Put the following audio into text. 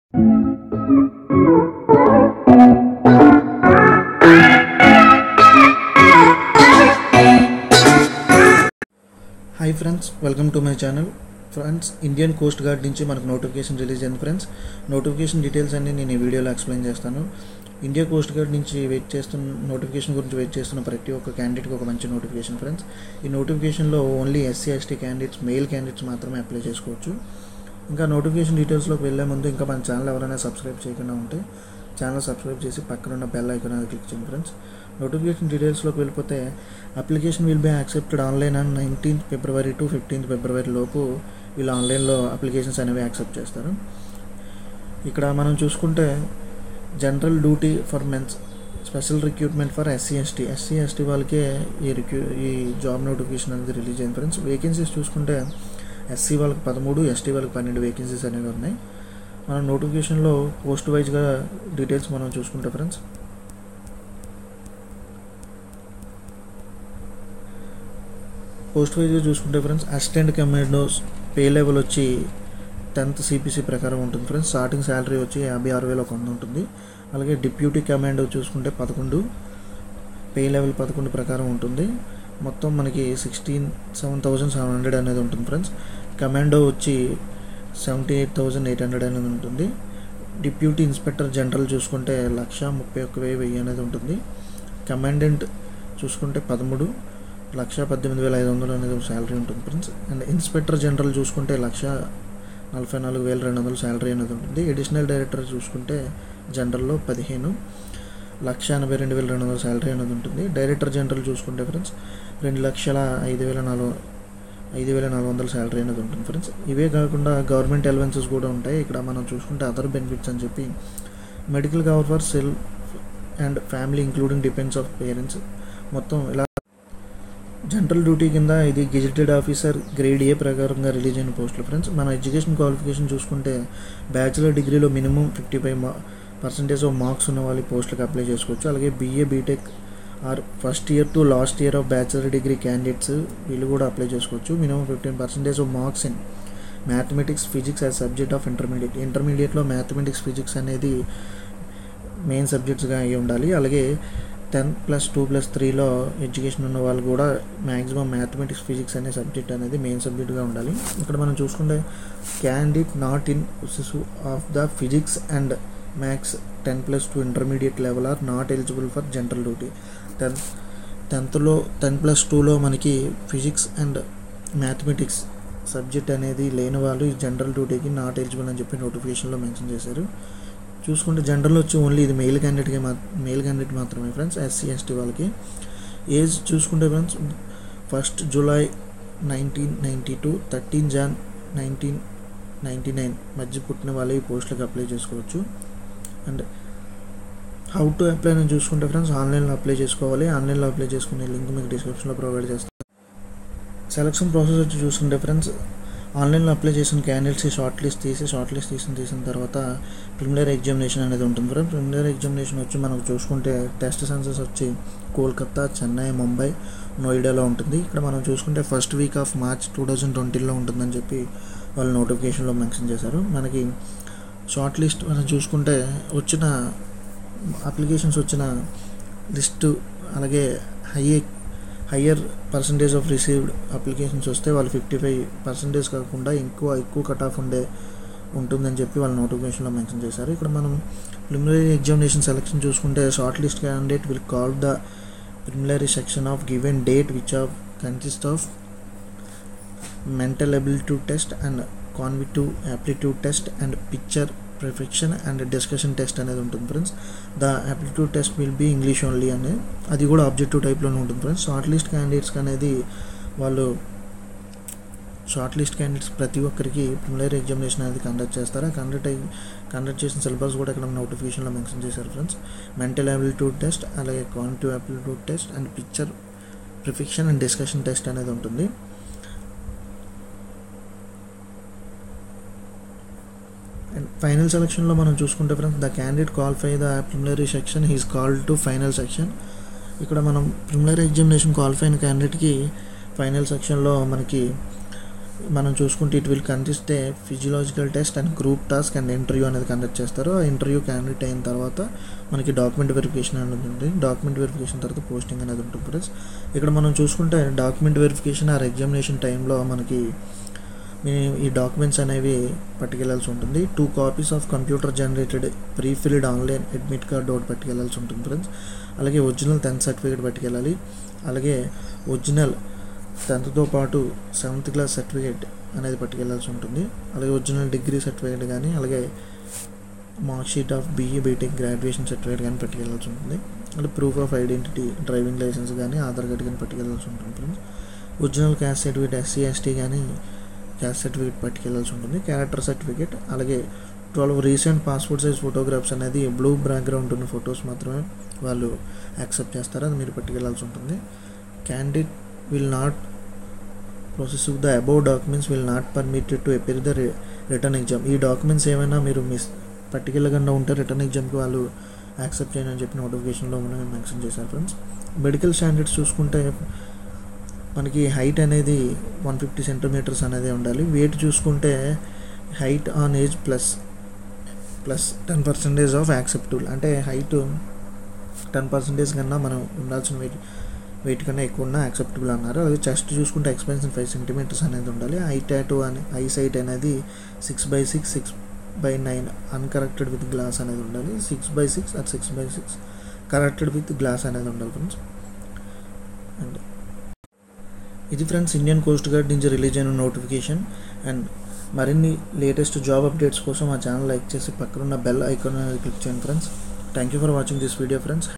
hi friends welcome to my channel friends Indian coast guard నుంచి మనకు notification release అయింది friends notification details అన్ని నేను ఈ వీడియోలో ఎక్స్ప్లెయిన్ చేస్తాను ఇండియా కోస్ట్ గార్డ్ నుంచి వెయిట్ చేస్తున్న నోటిఫికేషన్ గురించి వెయిట్ చేస్తున్న ప్రతి ఒక్క క్యాండిడేట్కి ఒక మంచి నోటిఫికేషన్ ఫ్రెండ్స్ ఈ నోటిఫికేషన్లో only SC ST candidates male candidates మాత్రమే అప్లై చేసుకోవచ్చు ఇంకా నోటిఫికేషన్ డీటెయిల్స్లోకి వెళ్ళే ముందు ఇంకా మన ఛానల్ ఎవరైనా సబ్స్క్రైబ్ చేయకుండా ఉంటే ఛానల్ సబ్స్క్రైబ్ చేసి పక్కన ఉన్న బెల్ ఐకాన్ అది క్లిక్ చేయండి ఫ్రెండ్స్ నోటిఫికేషన్ డీటెయిల్స్లోకి వెళ్ళిపోతే application will be accepted online and nineteenth February to fifteenth February లోపు వీళ్ళు ఆన్లైన్లో అప్లికేషన్స్ అనేవి యాక్సెప్ట్ చేస్తారు ఇక్కడ మనం చూసుకుంటే general duty for men's special recruitment for SC ST SC ST వాళ్ళకే ఈ రిక్రూ ఈ జాబ్ నోటిఫికేషన్ అనేది రిలీజ్ అయింది ఫ్రెండ్స్ వేకెన్సీస్ చూసుకుంటే ఎస్సీ వాళ్ళకి పదమూడు ఎస్టీ వాళ్ళకి పన్నెండు వేకెన్సీస్ అనేవి ఉన్నాయి మనం నోటిఫికేషన్లో పోస్ట్ వైజ్గా డీటెయిల్స్ మనం చూసుకుంటే ఫ్రెండ్స్ పోస్ట్ వైజ్గా చూసుకుంటే friends assistant commandos pay level వచ్చి టెన్త్ సిపిసి ప్రకారం ఉంటుంది ఫ్రెండ్స్ స్టార్టింగ్ శాలరీ వచ్చి యాభై ఆరు వేల ఒక వంద ఉంటుంది అలాగే డిప్యూటీ కమాండో చూసుకుంటే పదకొండు పే లెవెల్ పదకొండు ప్రకారం ఉంటుంది మొత్తం మనకి sixteen seven thousand seven hundred అనేది ఉంటుంది ఫ్రెండ్స్ కమాండో వచ్చి seventy eight thousand eight hundred అనేది ఉంటుంది డిప్యూటీ ఇన్స్పెక్టర్ జనరల్ చూసుకుంటే లక్ష ముప్పై ఒక్క వెయ్యి వెయ్యి అనేది ఉంటుంది కమాండెంట్ చూసుకుంటే పదమూడు లక్ష పద్దెనిమిది వేల ఐదు వందలు అనేది శాలరీ ఉంటుంది ఫ్రెండ్స్ అండ్ ఇన్స్పెక్టర్ జనరల్ చూసుకుంటే లక్ష నలభై నాలుగు వేల రెండు వందలు శాలరీ అనేది ఉంటుంది ఎడిషనల్ డైరెక్టర్ చూసుకుంటే జనరల్లో పదిహేను లక్ష ఎనభై రెండు వేల రెండు వందల శాలరీ అనేది ఉంటుంది డైరెక్టర్ జనరల్ చూసుకుంటే ఫ్రెండ్స్ రెండు లక్షల ఐదు వేల నాలుగు ఐదు వేల నాలుగు వందల శాలరీ అనేది ఉంటుంది ఫ్రెండ్స్ ఇవే కాకుండా గవర్నమెంట్ అలవెన్సెస్ కూడా ఉంటాయి ఇక్కడ మనం చూసుకుంటే అదర్ బెనిఫిట్స్ అని చెప్పి medical cover for self and family including depends of parents మొత్తం ఇలా జనరల్ డ్యూటీ కింద ఇది గెజిటెడ్ ఆఫీసర్ గ్రేడ్ ఏ ప్రకారంగా రిలీజ్ అయిన పోస్టులు ఫ్రెండ్స్ మన ఎడ్యుకేషన్ క్వాలిఫికేషన్ చూసుకుంటే బ్యాచిలర్ డిగ్రీలో మినిమం ఫిఫ్టీ ఫైవ్ మా పర్సంటేజ్ ఆఫ్ మార్క్స్ ఉన్న వాళ్ళ పోస్టులకు అప్లై చేసుకోవచ్చు అలాగే BA BTech or first year to last year of bachelor degree candidates వీళ్ళు కూడా అప్లై చేసుకోవచ్చు minimum fifteen percentage of marks in mathematics physics as subject of intermediate ఇంటర్మీడియట్లో మ్యాథమెటిక్స్ ఫిజిక్స్ అనేది మెయిన్ సబ్జెక్ట్స్గా అయి ఉండాలి అలాగే టెన్ ప్లస్ టూ ప్లస్ త్రీలో ఎడ్యుకేషన్ ఉన్న వాళ్ళు కూడా మ్యాక్సిమం మ్యాథమెటిక్స్ ఫిజిక్స్ అనే సబ్జెక్ట్ అనేది మెయిన్ సబ్జెక్ట్గా ఉండాలి ఇక్కడ మనం చూసుకుంటే candidate not in of the physics and maths ten plus two intermediate level are not eligible for general duty tenth టెన్త్లో టెన్ ప్లస్ టూలో మనకి ఫిజిక్స్ అండ్ మ్యాథమెటిక్స్ సబ్జెక్ట్ అనేది లేని వాళ్ళు ఈ జనరల్ డ్యూటీకి నాట్ ఎలిజిబుల్ అని చెప్పి నోటిఫికేషన్లో మెన్షన్ చేశారు చూసుకుంటే జనరల్ వచ్చి ఓన్లీ ఇది మెయిల్ క్యాండిడేట్కి మా మెయిల్ క్యాండిడేట్ మాత్రమే ఫ్రెండ్స్ ఎస్సీ ఎస్టీ వాళ్ళకి ఏజ్ చూసుకుంటే friends first July nineteen ninety two thirteen Jan nineteen ninety nine మధ్య పుట్టిన వాళ్ళు ఈ పోస్టులకు అప్లై చేసుకోవచ్చు అండ్ హౌ టు అప్లై అని చూసుకుంటే ఫ్రెండ్స్ ఆన్లైన్లో అప్లై చేసుకోవాలి ఆన్లైన్లో అప్లై చేసుకునే లింక్ మీకు డిస్క్రిప్షన్లో ప్రొవైడ్ చేస్తాను సెలక్షన్ ప్రాసెస్ వచ్చి చూసుకుంటే ఫ్రెండ్స్ ఆన్లైన్లో అప్లై చేసిన క్యాండిడేట్స్ షార్ట్ లిస్ట్ తీసి షార్ట్ లిస్ట్ తీసిన తీసిన తర్వాత ప్రిలిమినరీ ఎగ్జామినేషన్ అనేది ఉంటుంది ఫ్రెండ్ ప్రిలిమినరీ ఎగ్జామినేషన్ వచ్చి మనకు చూసుకుంటే టెస్ట్ సెన్సెస్ వచ్చి కోల్కత్తా చెన్నై ముంబై నోయిడాలో ఉంటుంది ఇక్కడ మనం చూసుకుంటే first week of March two thousand ట్వంటీలో ఉంటుందని చెప్పి వాళ్ళు నోటిఫికేషన్లో మెన్షన్ చేశారు మనకి షార్ట్ లిస్ట్ మనం చూసుకుంటే వచ్చిన అప్లికేషన్స్ వచ్చిన లిస్టు అలాగే high higher percentage of received applications వస్తే వాళ్ళు ఫిఫ్టీ ఫైవ్ పర్సంటేజ్ కాకుండా ఎక్కువ ఎక్కువ కట్ ఆఫ్ ఉండే ఉంటుందని చెప్పి వాళ్ళ నోటిఫికేషన్లో మెన్షన్ చేశారు ఇక్కడ మనం ప్రిలిమినరీ ఎగ్జామినేషన్ సెలెక్షన్ చూసుకుంటే short list candidate will call the preliminary section of given date which of consist of mental ability test and cognitive aptitude test and picture perception and discussion test అనేది ఉంటుంది friends the aptitude test will be English only అని అది కూడా objective టైప్లోనే ఉంటుంది friends short list క్యాండిడేట్స్కి అనేది వాళ్ళు short list candidates ప్రతి ఒక్కరికి ప్రిమిలరీ ఎగ్జామినేషన్ అనేది కండక్ట్ చేస్తారు కండక్ట్ అయ్యి కండక్ట్ చేసిన సిలబస్ కూడా ఇక్కడ నోటిఫికేషన్లో మెన్షన్ చేశారు ఫ్రెండ్స్ మెంటల్ యాబిలిట్యూడ్ టెస్ట్ అలాగే cognitive aptitude test and picture perception and discussion test అనేది ఉంటుంది అండ్ ఫైనల్ సెలక్షన్లో మనం చూసుకుంటే friends the candidate qualify the preliminary section he's called to final section ఇక్కడ మనం ప్రిమిలరీ ఎగ్జామినేషన్ క్వాలిఫై అయిన క్యాండిడేట్కి ఫైనల్ సెక్షన్లో మనకి మనం చూసుకుంటే it will consist a physiological test and group task and interview అనేది కండక్ట్ చేస్తారు ఆ ఇంటర్వ్యూ క్యాండిడేట్ అయిన తర్వాత మనకి డాక్యుమెంట్ వెరిఫికేషన్ అనేది ఉంటుంది డాక్యుమెంట్ వెరిఫికేషన్ తర్వాత పోస్టింగ్ అనేది ఉంటుంది ఫ్రెండ్స్ ఇక్కడ మనం చూసుకుంటే డాక్యుమెంట్ వెరిఫికేషన్ ఆర్ ఎగ్జామినేషన్ టైంలో మనకి మీ ఈ డాక్యుమెంట్స్ అనేవి పట్టుకెళ్లాల్సి ఉంటుంది two copies of computer generated prefilled online admit card ఒకటి పట్టుకెళ్లాల్సి ఉంటుంది ఫ్రెండ్స్ అలాగే ఒరిజినల్ టెన్త్ సర్టిఫికేట్ పట్టుకెళ్ళాలి అలాగే ఒరిజినల్ టెన్త్తో పాటు సెవెంత్ క్లాస్ సర్టిఫికేట్ అనేది పట్టుకెళ్లాల్సి ఉంటుంది అలాగే ఒరిజినల్ డిగ్రీ సర్టిఫికేట్ కానీ అలాగే mark sheet of BE BTech graduation certificate కానీ పట్టుకెళ్లాల్సి ఉంటుంది అలాగే proof of identity driving licence కానీ ఆధార్ కార్డ్ కానీ పట్టుకెళ్లాల్సి ఉంటుంది friends original caste certificate SC ST కానీ క్యాస్ట్ సర్టిఫికేట్ పట్టుకెళ్లాల్సి ఉంటుంది క్యారెక్టర్ సర్టిఫికేట్ అలాగే twelve recent passport size photographs అనేది బ్లూ బ్యాక్గ్రౌండ్ ఉన్న ఫొటోస్ మాత్రమే వాళ్ళు యాక్సెప్ట్ చేస్తారు అది మీరు పట్టుకెళ్లాల్సి ఉంటుంది candidate will not process the above documents will not permitted to appear the return exam ఈ డాక్యుమెంట్స్ ఏమైనా మీరు మిస్ పట్టుకెళ్ళకుండా ఉంటే రిటర్న్ ఎగ్జామ్కి వాళ్ళు యాక్సెప్ట్ చేయని అని చెప్పి నోటిఫికేషన్లో మనం మెన్షన్ చేశారు ఫ్రెండ్స్ మెడికల్ స్టాండర్డ్స్ చూసుకుంటే మనకి హైట్ అనేది వన్ ఫిఫ్టీ సెంటీమీటర్స్ అనేది ఉండాలి వెయిట్ చూసుకుంటే height on age plus plus ten percentage of acceptable అంటే హైట్ టెన్ పర్సెంటేజ్ కన్నా మనం ఉండాల్సిన వెయిట్ వెయిట్ కన్నా ఎక్కువ ఉన్నా యాక్సెప్టబుల్ అన్నారు అలాగే చెస్ట్ చూసుకుంటే ఎక్స్పెన్షన్ ఫైవ్ సెంటీమీటర్స్ అనేది ఉండాలి ఐ టాటూ అని ఐ సైట్ అనేది six by six six by nine uncorrected with glass అనేది ఉండాలి six by six at six by six corrected with glass అనేది ఉండాలి ఫ్రెండ్స్ అండ్ ఇది ఫ్రెండ్స్ ఇండియన్ కోస్ట్ గార్డ్ నుంచి రిలీజ్ అయిన నోటిఫికేషన్ అండ్ మరిన్ని లేటెస్ట్ జాబ్ అప్డేట్స్ కోసం మా ఛానల్ లైక్ చేసి పక్కనున్న బెల్ ఐకాన్ అనేది క్లిక్ చేయండి friends thank you for watching this video friends